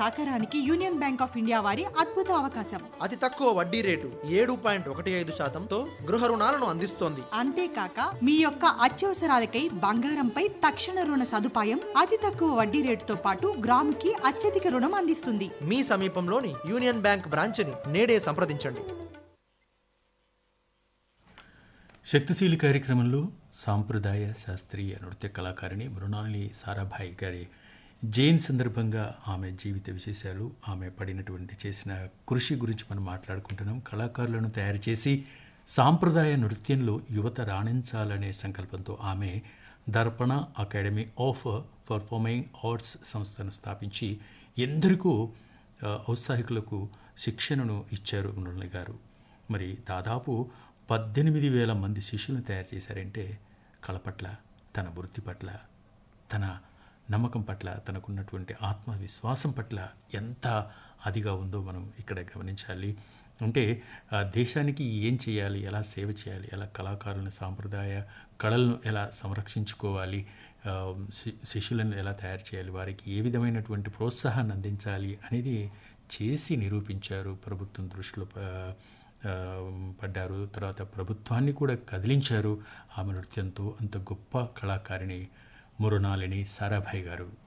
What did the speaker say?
సాకారానికి union bank of India వారి అద్భుత అవకాశం అతి తక్కువ వడ్డీ రేటు ఏడు పాయింట్ ఒకటి ఐదు శాతంతో గృహ రుణాలను అందిస్తోంది అంతేకాక మీ యొక్క అత్యవసరాలకై బంగారంపై తక్షణ రుణ సదుపాయం అతి తక్కువ వడ్డీ రేటుతో పాటు గ్రాముకి అత్యధిక రుణం అందిస్తుంది మీ సమీపంలోని యూనియన్ బ్యాంక్ బ్రాంచ్ని నేడే సంప్రదించండి శక్తిశీలి కార్యక్రమంలో సాంప్రదాయ శాస్త్రీయ నృత్య కళాకారిణి మృణాలిని సారాభాయ్ గారి జైన్ సందర్భంగా ఆమె జీవిత విశేషాలు ఆమె పడినటువంటి చేసిన కృషి గురించి మనం మాట్లాడుకుంటున్నాం కళాకారులను తయారు చేసి సాంప్రదాయ నృత్యంలో యువత రాణించాలనే సంకల్పంతో ఆమె Darpana academy of performing arts సంస్థను స్థాపించి ఎందరికో ఆ, ఔత్సాహికులకు శిక్షణను ఇచ్చారు మృణాలి గారు మరి దాదాపు పద్దెనిమిది వేల మంది శిష్యులను తయారు చేశారంటే కళ పట్ల తన వృత్తి పట్ల తన నమ్మకం పట్ల తనకున్నటువంటి ఆత్మవిశ్వాసం పట్ల ఎంత అదిగా ఉందో మనం ఇక్కడ గమనించాలి అంటే ఆ, దేశానికి ఏం చేయాలి ఎలా సేవ చేయాలి ఎలా కళాకారులను సాంప్రదాయ కళలను ఎలా సంరక్షించుకోవాలి ఆ, శి- శిష్యులను ఎలా తయారు చేయాలి వారికి ఏ విధమైనటువంటి ప్రోత్సాహాన్ని అందించాలి అనేది చేసి నిరూపించారు ప్రభుత్వం దృష్టిలో ఆ, ఆ, పడ్డారు తర్వాత ప్రభుత్వాన్ని కూడా కదిలించారు ఆమె నృత్యంతో అంత గొప్ప కళాకారిణి మురునాలిని సారాభాయ్ గారు